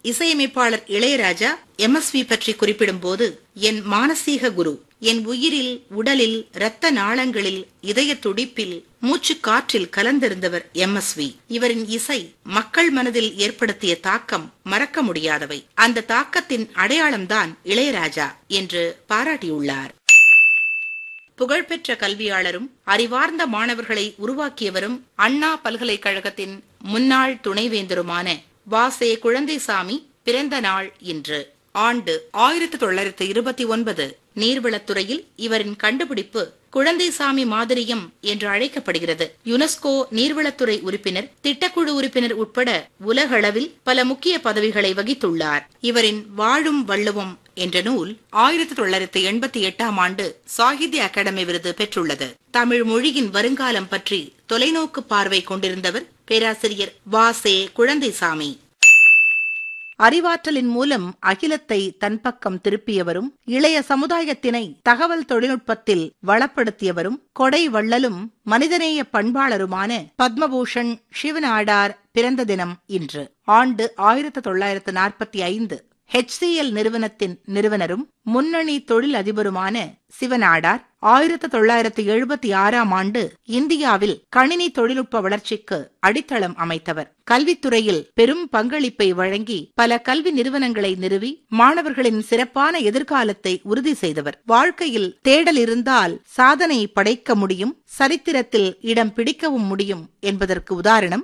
இசையமைப்பாளர் இளையராஜா எம்எஸ்வி பற்றி குறிப்பிடும்போது என் மானசீக குரு என் உயிரில் உடலில் இரத்த நாளங்களில் இதய துடிப்பில் மூச்சு காற்றில் கலந்திருந்தவர் எம்எஸ்வி இவரின் இசை மக்கள் மனதில் ஏற்படுத்திய தாக்கம் மறக்க முடியாதவை அந்த தாக்கத்தின் அடையாளம்தான் இளையராஜா என்று பாராட்டியுள்ளார் புகழ்பெற்ற கல்வியாளரும் அறிவார்ந்த மாணவர்களை உருவாக்கியவரும் அண்ணா பல்கலைக்கழகத்தின் முன்னாள் துணைவேந்தருமான வாசே குழந்தைசாமி பிறந்த நாள் இன்று ஆண்டு ஆயிரத்தி தொள்ளாயிரத்தி இருபத்தி ஒன்பது நீர்வளத்துறையில் இவரின் கண்டுபிடிப்பு குழந்தைசாமி மாதிரியம் என்று அழைக்கப்படுகிறது யுனெஸ்கோ நீர்வளத்துறை உறுப்பினர் திட்டக்குழு உறுப்பினர் உட்பட உலகளவில் பல முக்கிய பதவிகளை வகித்துள்ளார் இவரின் வாழும் வள்ளுவம் என்ற நூல் ஆயிரத்தி தொள்ளாயிரத்தி எண்பத்தி எட்டாம் ஆண்டு சாகித்ய அகாடமி விருது பெற்றுள்ளது தமிழ் மொழியின் வருங்காலம் பற்றி தொலைநோக்கு பார்வை கொண்டிருந்தவர் பேராசிரியர் வாசே குழந்தைசாமி அறிவாற்றலின் மூலம் அகிலத்தை தன் பக்கம் திருப்பியவரும் இளைய சமுதாயத்தினை தகவல் தொழில்நுட்பத்தில் வளப்படுத்தியவரும் கொடை வள்ளலும் மனிதநேய பண்பாளருமான பத்மபூஷன் சிவநாடார் பிறந்த தினம் இன்று ஆண்டு ஆயிரத்து தொள்ளாயிரத்து நாற்பத்தி ஐந்து ஹெச்சிஎல் நிறுவனத்தின் நிறுவனரும் முன்னணி தொழில் அதிபருமான சிவநாடார் ஆயிரத்து தொள்ளாயிரத்து எழுபத்தி ஆறாம் ஆண்டு இந்தியாவில் கணினி தொழில்நுட்ப வளர்ச்சிக்கு அடித்தளம் அமைத்தவர் கல்வித்துறையில் பெரும் பங்களிப்பை வழங்கி பல கல்வி நிறுவனங்களை நிறுவி மாணவர்களின் சிறப்பான எதிர்காலத்தை உறுதி செய்தவர் வாழ்க்கையில் தேடல் இருந்தால் சாதனை படைக்க முடியும் சரித்திரத்தில் இடம் பிடிக்கவும் முடியும் என்பதற்கு உதாரணம்